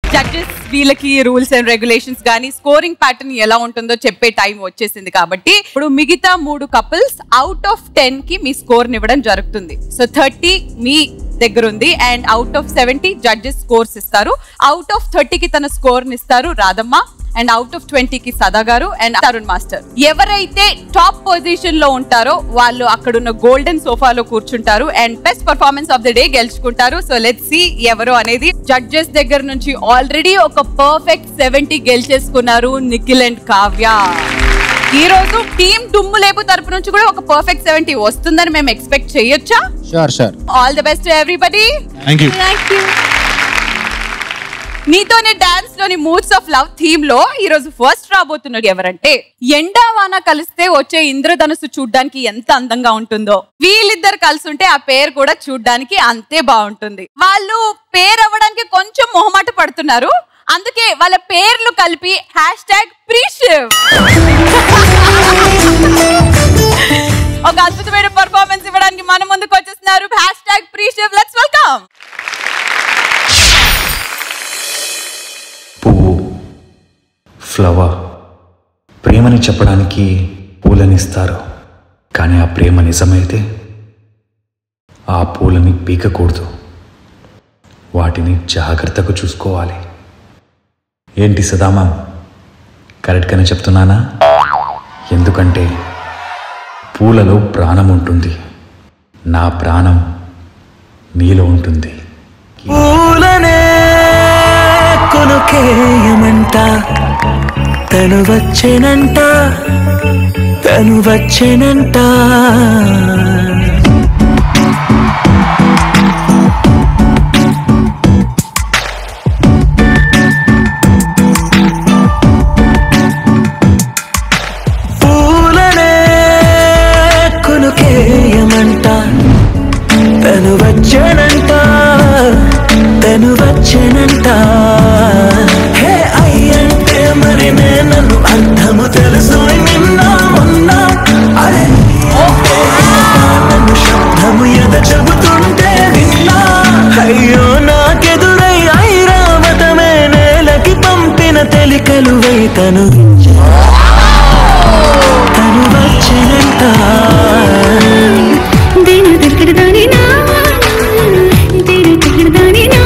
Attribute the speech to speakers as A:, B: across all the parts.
A: Judges వీళ్ళకి rules and regulations కానీ scoring pattern ఎలా ఉంటుందో చెప్పే టైం వచ్చేసింది కాబట్టి ఇప్పుడు మిగతా మూడు కపుల్స్ అవుట్ ఆఫ్ టెన్ కి మీ స్కోర్ ఇవ్వడం జరుగుతుంది సో థర్టీ మీ దగ్గర ఉంది and out of seventy judges scores ఇస్తారు అవుట్ ఆఫ్ థర్టీకి తన స్కోర్ ఇస్తారు రాధమ్మ అండ్ అవుట్ ఆఫ్ ట్వంటీకి సదా గారు అండ్ తరుణ్ మాస్టర్ ఎవరైతే టాప్ పొజిషన్ లో ఉంటారో వాళ్ళు అక్కడున్న గోల్డెన్ సోఫాలో కూర్చుంటారు and best performance of the day గెలుచుకుంటారు సో లెట్ సి ఎవరు అనేది జడ్జెస్ దగ్గర నుంచి ఆల్రెడీ ఒక పర్ఫెక్ట్ సెవెంటీ గెలిచేసుకున్నారు నిఖిల్ అండ్ కావ్య ఈ రోజు టీం దుమ్ము లేపు తరపు నుంచి కూడా ఒక పర్ఫెక్ట్ సెవెంటీ వస్తుందని మేము ఎక్స్పెక్ట్ చేయొచ్చా
B: sure sure
A: all the best everybody
B: thank you
A: నీతోనే డాన్స్ లోని మూడ్స్ ఆఫ్ లవ్ థీమ్ లో ఈ రోజు ఫస్ట్ రాబోతున్నది ఎవరంటే ఎండా వాన కలిస్తే వచ్చే ఇంద్రధనుసు చూడ్డానికి ఎంత అందంగా ఉంటుందో వీళ్ళిద్దరు కలిసి ఉంటే ఆ పేరు కూడా చూడ్డానికి అంతే బాగుంటుంది వాళ్ళు పేరు అవ్వడానికి కొంచెం మొహమాట పడుతున్నారు అందుకే వాళ్ళ పేర్లు కలిపి హ్యాష్ ట్యాగ్ ప్రీషివ్ ఒక అద్భుతమైన పర్ఫార్మెన్స్ ఇవ్వడానికి మన ముందుకు వచ్చేస్తున్నారు హ్యాష్ ట్యాగ్ ప్రీషివ్ లెట్స్ వెల్కమ్
C: పువ్వు ఫ్లవర్ ప్రేమని చెప్పడానికి పూలనిస్తారు కానీ ఆ ప్రేమ నిజమైతే ఆ పూలని పీకకూడదు వాటిని జాగ్రత్తగా చూసుకోవాలి ఏంటి సదామా కరెక్ట్గానే చెప్తున్నానా ఎందుకంటే పూలలో ప్రాణం ఉంటుంది నా ప్రాణం నీలో ఉంటుంది
D: పూలనే కొనుకేయమంట తను వచ్చేనంట తను వచ్చేనంట పూలనే కొనుకేయమంట తను వచ్చానంట తను వచ్చానంట హే అయ్యంటే మరి నేను అర్థము తెలుసు నిన్న మొన్న అరే నన్ను శబ్దము ఎద చెబుతుంటే విన్నా అయ్యో నాకెదురై ఐరావతమే నేలకి పంపిన తెలికలువై తను తను వచ్చినంట
E: दिल दिखदानी ना दिल दिखदानी ना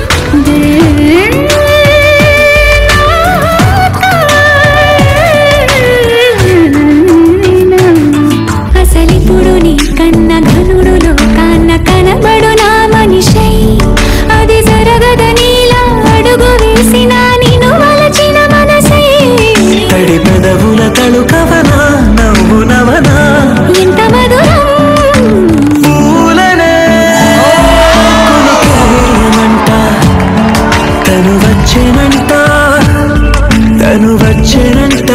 E: అసలిప్పుడు నీ కన్న ఘనుడులో కాన్న కనబడు నా మనిషై అది జరగద నీలా అడుగు వేసిన నిన్ను వలచిన మనసై
D: తడి పెదవుల తడుకవనా నవ్వు నవనా
E: ఎంత మధురం
D: పూలనే కొనుక్కోయమంట తను వచ్చేనంట తను వచ్చేనంట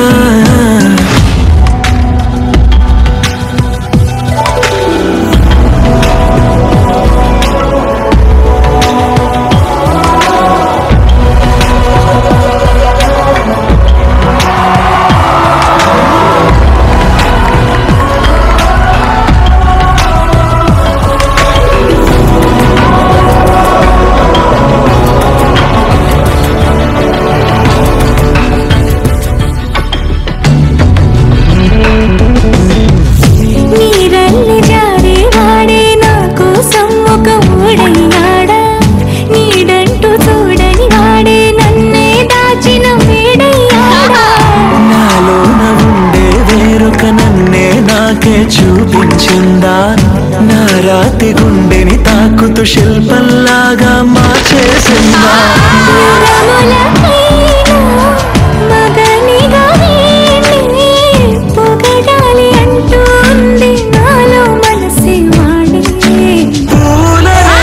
E: నీరల్లి జారే వాడే నా కోసం ఒక ఊడయ్యాడా నీడంటూ చూడని వాడే నన్నే దాచిన వేడయ్యాడా
D: నాలోన ఉండే వేరొక నన్నే నాకే చూపించిందా నా రాతి గుండెని తాకుతూ శిల్పంలాగా మార్చేసిందా
E: యుగములకైనా మగనిగా వీణ్ణి పొగడాలి అంటూ ఉంది నాలో మనసే వాడే
D: పూలనే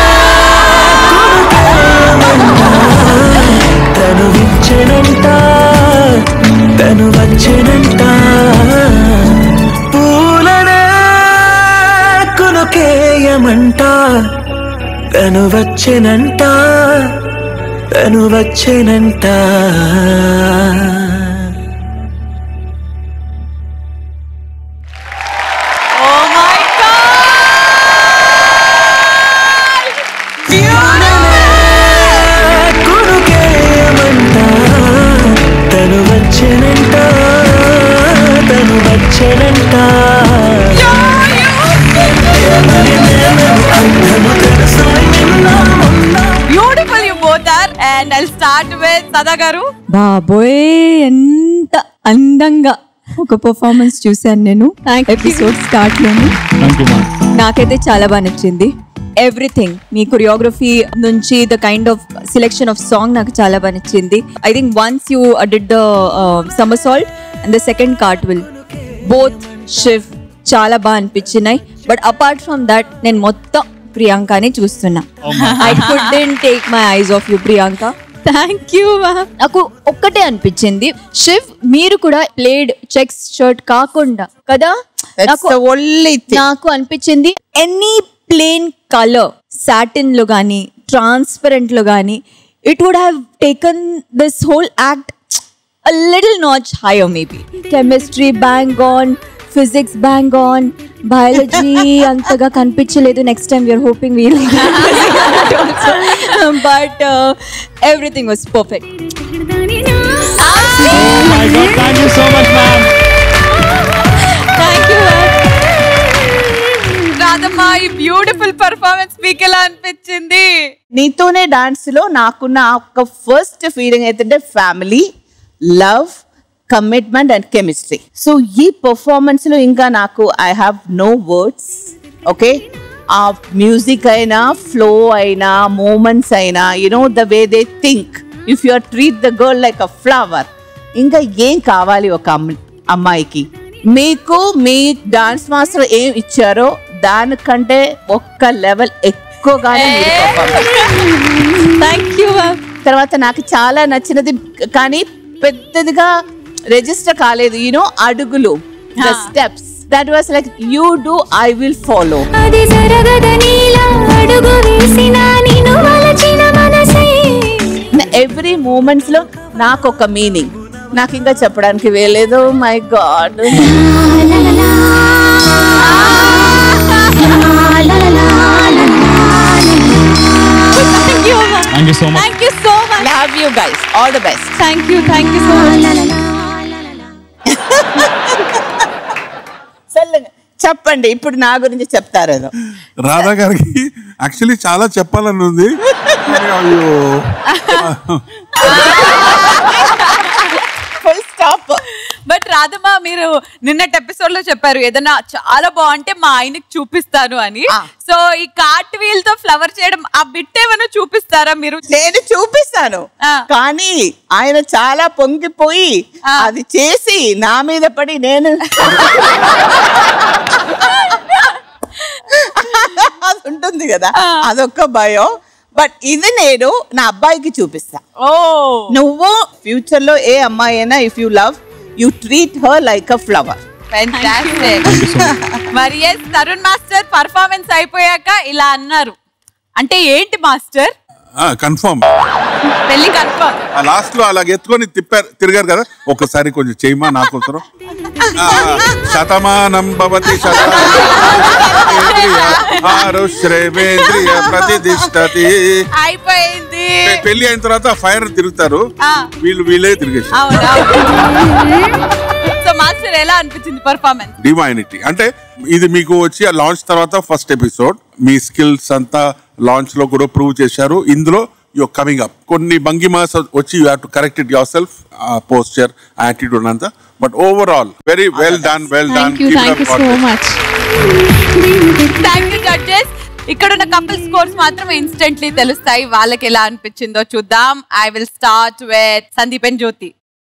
D: కొనుక్కోయమంట తను విచ్చెనంట తను వచ్చెనంట పూలనే కొనుకేయమంట తను వచ్చెనంట తను వచ్చెనంట
A: Oh my God!
D: కొనుకే
A: and I start with Sada garu
B: బాబోయ్ ఎంత అందంగా ఒక పర్ఫార్మెన్స్ చూశాను నేను ఎపిసోడ్ స్టార్ట్ లోని నాకైతే చాలా బాగా నచ్చింది ఎవ్రీథింగ్ మీ కొరియోగ్రఫీ నుంచి the kind of selection of song నాకు చాలా బాగా నచ్చింది I think once you did the somersault and the second cartwheel both shift చాలా బాగా అనిపించినాయి బట్ అపార్ట్ ఫ్రమ్ దట్ నేను మొత్తం ప్రియాంకని చూస్తున్నా I couldn't take my eyes off you Priyanka thank you నాకు ఒక్కటే అనిపించింది శివ్ మీరు కూడా ప్లేడ్ చెక్స్ షర్ట్ కాకుండా కదా నాకు నాకు అనిపించింది ఎనీ ప్లేన్ కలర్ సాటిన్ లో కానీ ట్రాన్స్పరెంట్ లో కానీ it would have taken this whole act a little notch higher maybe chemistry bang on physics bang on biology అంతగా కనిపించలేదు next time we are hoping we'll but everything was perfect
A: thank you Radhamma ఈ beautiful performance మీకు ఎలా అనిపించింది
F: నీతోనే dance లో నాకున్న ఒక ఫస్ట్ ఫీలింగ్ ఏంటంటే family love commitment and chemistry so ఈ పర్ఫార్మెన్స్ లో ఇంకా నాకు I have no words okay ఆ మ్యూజిక్ అయినా ఫ్లో అయినా మూమెంట్స్ అయినా you know the way they think if you are treat the girl like a flower ఇంకా ఏం కావాలి ఒక అమ్మ అమ్మాయికి మీకు మీ డాన్స్ మాస్టర్ ఏం ఇచ్చారో దానికంటే ఒక్క లెవెల్ ఎక్కువగానే మీరు perform
B: థ్యాంక్ యూ
F: తర్వాత నాకు చాలా నచ్చినది కానీ పెద్దదిగా రిజిస్టర్ కాలేదు యూనో అడుగులు the steps that was like you do I will follow
E: అది జరగదనిలా అడుగు వేసిన నిన్ను వలచిన మనసే
F: ఎవ్రీ మూమెంట్స్ లో నాకు ఒక మీనింగ్ నాకు ఇంకా చెప్పడానికి వేయలేదు my God
C: thank you so much
B: thank you so much
F: love you guys all the best
B: thank you thank you so much
F: చెప్పండి ఇప్పుడు నా గురించి చెప్తారేదో
G: రాధా గారికి యాక్చువల్లీ చాలా చెప్పాలని ఉంది కానీ అయ్యో
F: ఫుల్ స్టాప్
A: బట్ రాధమ్మ మీరు నిన్నటి ఎపిసోడ్ లో చెప్పారు ఏదైనా చాలా బాగుంటే మా ఆయనకి చూపిస్తాను అని
F: ఆ.
A: సో ఈ కార్ట్ వీల్ తో ఫ్లవర్ చేయడం ఆ బిట్ ఏమైనా చూపిస్తారా మీరు
F: నేను చూపిస్తాను
A: ఆ.
F: కానీ ఆయన చాలా పొంగిపోయి
A: ఆ.
F: అది చేసి నా మీద పడి నేను అది ఉంటుంది కదా అదొక్క భయం బట్ ఇది నేను నా అబ్బాయికి చూపిస్తా
A: ఓ
F: నువ్వు ఫ్యూచర్ లో ఏ అమ్మాయి అయినా if you love you treat her like a flower
A: Fantastic. మరి ఎస్ తరుణ్ మాస్టర్ పర్ఫార్మెన్స్ అయిపోయాక ఇలా అన్నారు అంటే ఏంటి మాస్టర్
G: కన్ఫర్మ్
A: పెళ్లి కన్ఫర్మ్
G: ఆ లాస్ట్ లో అలాగ ఎత్తుకొని తిప్పారు తిరిగారు కదా ఒకసారి కొంచెం చేయమా నాకు అవసరం ఆ, శతమానం భవతి ఆరుశ్రేవేంద్రియ ప్రతిదిష్టతి
A: అయిపోయింది
G: పె- పెళ్లి అయిన తర్వాత ఫైర్ తిరుగుతారు
A: ఆ.
G: వీళ్ళు వీళ్ళే తిరిగేసి
A: సో మాస్టర్ ఎలా అనిపించింది పర్ఫార్మెన్స్
G: డివైనిటీ అంటే ఇది మీకు వచ్చి లాంచ్ తర్వాత ఫస్ట్ ఎపిసోడ్ మీ స్కిల్స్ అంతా లాంచ్ లో కూడా ప్రూవ్ చేశారు ఇందులో యు కమింగ్ అప్ కొన్ని భంగిమాస్ వచ్చి you have to correct it yourself posture attitude అంతా but overall very well done well done
A: thank you judges ఇక్కడ ఉన్న కపుల్ స్కోర్స్ మాత్రం ఇన్స్టెంట్లీ తెలుస్తాయి వాళ్ళకి ఎలా అనిపించిందో చూద్దాం I will start with Sandeep and Jyoti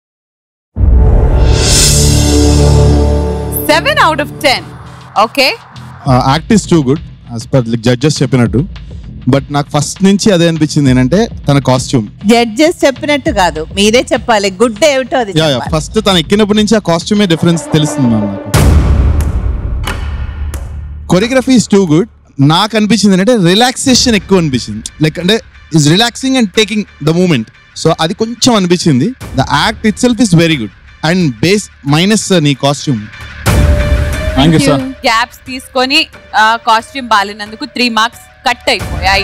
A: seven out of ten okay
H: act is too good as per judges చెప్పినట్టు బట్ నాకు ఫస్ట్ నుంచి అదే అనిపించింది ఏంటంటే తన కాస్ట్యూమ్
F: జడ్జెస్ చెప్పినట్టు కాదు మీరే చెప్పాలి గుడ్ ఏమిటో అది
H: యా యా
F: చెప్పాలి.
H: ఫస్ట్ తను ఎక్కినప్పటి నుంచి ఆ కాస్ట్యూమే డిఫరెన్స్ తెలుస్తుంది మ్యామ్ నాకు కొరియోగ్రఫీ ఇస్ టూ గుడ్ నాకు అనిపించింది ఏంటంటే రిలాక్సేషన్ ఎక్కువ అనిపించింది లైక్ అంటే is relaxing and taking the moment so అది కొంచెం అనిపించింది the act itself is very good and base minus నీ costume
C: thank you sir
A: gaps తీసుకొని కాస్ట్యూమ్ బాలినందుకు త్రీ మార్క్స్ కట్ అయిపోయాయి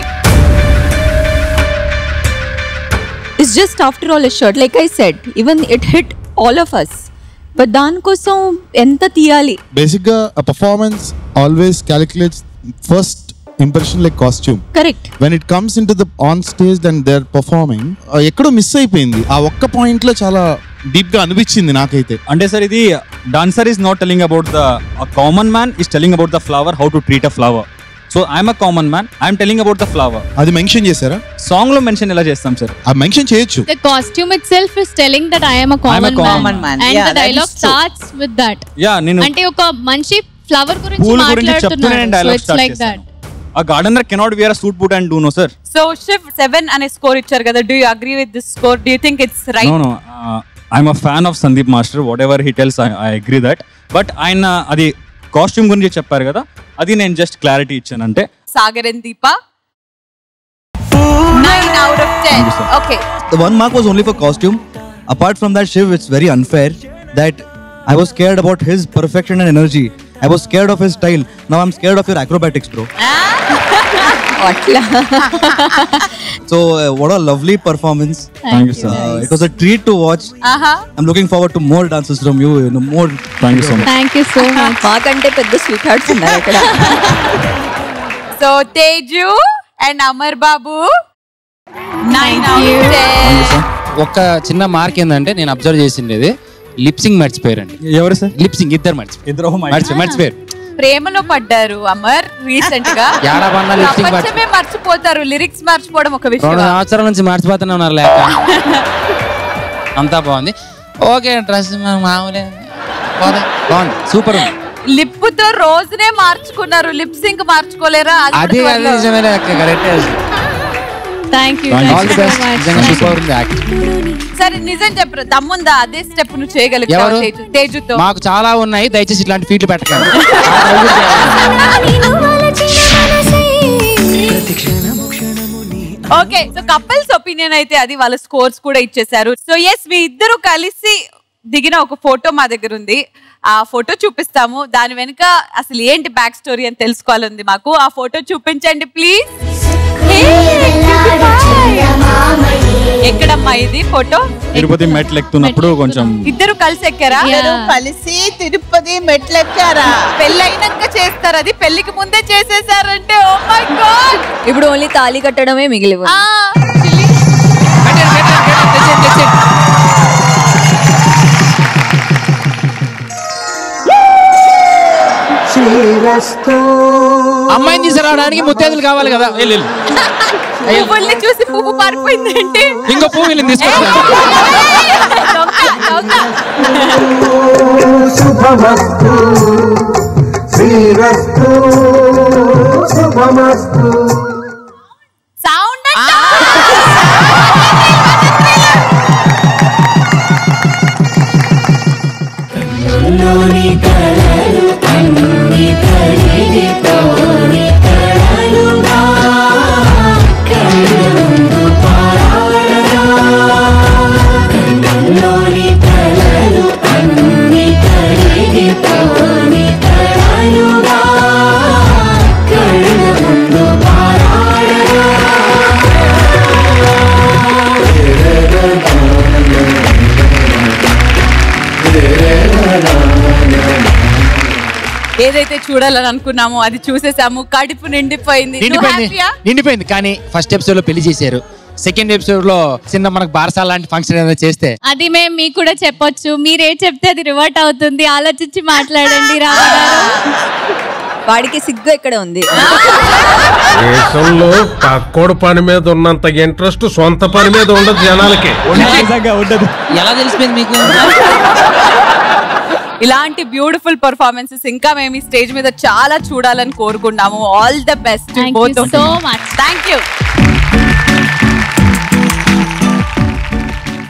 B: it's just after all a shirt like I said even it hit all of us but దానికోసం ఎంత తీయాలి
H: బేసిక్గా performance always calculates first impression like costume
B: correct
H: when it comes in to the on stage and they are performing ఎక్కడో miss అయిపోయింది ఆ ఒక్క point లో చాలా డీప్ గా అనిపించింది నాకైతే
C: అంటే సార్ ఇది dancer is not telling about the common man is telling about the flower how to treat a flower so I'm a common man I'm telling about the flower
H: అది mention చేశారా
C: song లో mention ఎలా చేస్తాం sir
H: ఆ mention చేయొచ్చు
I: The costume itself is telling that I am a common,
C: common
F: man.
I: And
F: Yeah,
I: the
F: that
I: dialogue
F: is true.
I: starts with that.
C: Yeah నేను
I: అంటే ఒక మనిషి ఫ్లవర్ గురించి
C: పూల్ గురించి చెప్తూనే నేను
I: మాట్లాడుతున్నాడు so
C: dialogue
I: it's
C: start
I: like that
C: చేస్తాను ఆ gardener cannot wear suit boot and do no sir
A: so Shiv seven అనే స్కోర్ ఇచ్చారు కదా do you agree with this score do you think it's
C: no
A: right
C: no I'm a fan of Sandeep master whatever he tells I agree that but ఆయన అది costume గురించి చెప్పారు కదా అది నేను జస్ట్ క్లారిటీ ఇచ్చాను అంటే
A: Sagar and Deepa nine out of ten okay
J: The one mark was only for costume. Apart from that, Shiv, it's very unfair that I was scared about his perfection and energy. I was scared of his style. Now I'm scared of your acrobatics, bro.
B: అట్లా
J: So, uh, what a lovely performance.
C: Thank you sir
J: Uh, it was a treat to watch.
A: ఆహా
J: I'm looking forward to more dances from you. you know, more.
C: Thank you so much
I: thank you so much
B: మాకంటే పెద్ద sweet hearts ఉన్నారు అక్కడ
A: so Teju and Amar Babu nine
I: you.
A: Out ten
K: ఒక్క చిన్న mark ఏంటంటే నేను observe చేసిండేది lip sync మర్చిపోయారండి
C: ఎవరు సార్
K: లిప్సింగ్ ఇద్దరు మర్చిపోయారు
C: ఇద్దరు
K: మర్చి మర్చిపోయారు
A: ప్రేమలో పడ్డారు అమర్ రీసెంట్ గా
K: ఏడాబన్నా లిప్సింగ్ మర్చి
A: ప్రపంచమే మర్చిపోతారు లిరిక్స్ మర్చిపోవడం ఒక
K: రెండు
A: విషయం
K: సంవత్సరాల నుంచి మర్చిపోతూనే ఉన్నారు లేక అంతా బాగుంది ఓకే డ్రెస్ మామూలే బాగుంది బాగుంది సూపర్ ఉంది
A: లిప్పుతో రోజునే మార్చుకున్నారు లిప్ సింక్ మార్చుకోలేరా
K: అది అది నిజమే correct
I: thank you
C: Thank you.
K: All the best నిజంగా సూపర్ ఉంది యాక్ట్
A: సరే నిజం చెప్పరు దమ్ముందా అదే స్టెప్ నువ్వు చేయగలుగుతావు
K: ఎవరు?
A: తేజు తేజుతో
K: మాకు చాలా ఉన్నాయి దయచేసి ఇట్లాంటి ఫీట్లు పెట్టకండి
E: నిన్ను వలచిన మనసే
A: ఓకే సో కపుల్స్ ఒపీనియన్ అయితే అది వాళ్ళ స్కోర్స్ కూడా ఇచ్చేసారు సో ఎస్ మీ ఇద్దరు కలిసి దిగిన ఒక ఫోటో మా దగ్గర ఉంది ఆ ఫోటో చూపిస్తాము దాని వెనుక అసలు ఏంటి బ్యాక్ స్టోరీ అని తెలుసుకోవాలంది మాకు ఆ ఫోటో చూపించండి ప్లీజ్ ఎక్కడమ్మా ఇది ఫోటో
C: తిరుపతి మెట్లు ఎక్కుతున్నప్పుడు కొంచెం
A: ఇద్దరు కలిసి ఎక్కారా
I: Yeah.
F: ఇద్దరు కలిసి తిరుపతి మెట్లెక్కారా
A: పెళ్ళైనాక చేస్తారు అది పెళ్లికి ముందే చేసేసారంటే ఓ మై గాడ్
B: ఇప్పుడు ఓన్లీ తాళి కట్టడమే మిగిలి ఉంది.
K: అమ్మాయిని తీసుకురావడానికి ముత్తేదులు కావాలి కదా వెళ్ళు, వెళ్ళు.
A: పువ్వుల్ని చూసి పువ్వు పారిపోయిందంటే
K: ఇంకో పువ్వు వీళ్ళని తీసుకొస్తాను
A: దొంగ, దొంగ.
D: శుభమస్తు శ్రీరస్తు శుభమస్తు
A: సౌండ్ ఏదైతే చూడాలని అనుకున్నామో అది చూసేసాము కడుపు నిండిపోయింది నువ్వు
K: నిండిపోయింది
A: హ్యాపీయా?
K: నిండిపోయింది కానీ ఫస్ట్ ఎపిసోడ్ లో పెళ్లి చేశారు సెకండ్ ఎపిసోడ్ లో చిన్న మనకు బారసా లాంటి ఫంక్షన్ ఏదైనా చేస్తే
I: అది మేము మీకు కూడా చెప్పొచ్చు మీరే చెప్తే అది రివర్ట్ అవుతుంది ఆలోచించి మాట్లాడండి రావు గారు
B: వాడికి సిగ్గు ఎక్కడ ఉంది
L: దేశంలో పక్కోడు పని మీద ఉన్నంత ఇంట్రెస్ట్ సొంత పని మీద ఉండదు జనాలకి
C: నిజంగా ఉండదు
K: ఎలా తెలిసిపోయింది మీకు
A: ఇలాంటి బ్యూటిఫుల్ పర్ఫార్మెన్సెస్ ఇంకా మేము ఈ స్టేజ్ మీద చాలా చూడాలని కోరుకున్నాము all the best
I: thank you so much
A: thank you